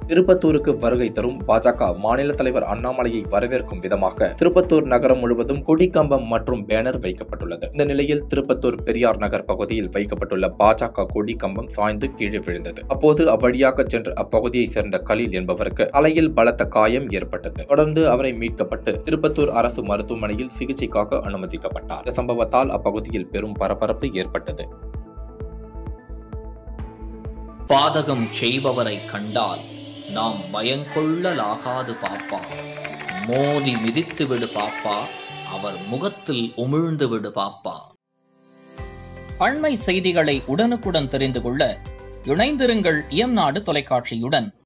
திருப்பத்தூருக்கு வருகை தரும் பாஜக மாநில தலைவர் அண்ணாமலையை வரவேற்கும் விதமாக திருப்பத்தூர் நகரம் முழுவதும் கொடிக்கம்பம் மற்றும் பேனர் வைக்கப்பட்டுள்ளது இந்த நிலையில் திருப்பத்தூர் பெரியார் நகர் பகுதியில் வைக்கப்பட்டுள்ள பாஜக கொடிக்கம்பம் சாய்ந்து கீழே விழுந்தது அப்போது அவ்வழியாக சென்ற அப்பகுதியை சேர்ந்த கலீல் என்பவருக்கு தலையில் பலத்த காயம் ஏற்பட்டது தொடர்ந்து அவரை மீட்கப்பட்டு திருப்பத்தூர் அரசு மருத்துவமனையில் சிகிச்சைக்காக அனுமதிக்கப்பட்டார் இந்த சம்பவத்தால் அப்பகுதியில் பெரும் பரபரப்பு ஏற்பட்டது பாதகம் செய்பவரை கண்டால் நாம் பயங்கொள்ளலாகாது பாப்பா மோதி மிதித்து விடு பாப்பா அவர் முகத்தில் உமிழ்ந்து விடு பாப்பா அண்மை செய்திகளை உடனுக்குடன் தெரிந்து கொள்ள இணைந்திருங்கள் இயம்நாடு தொலைக்காட்சியுடன்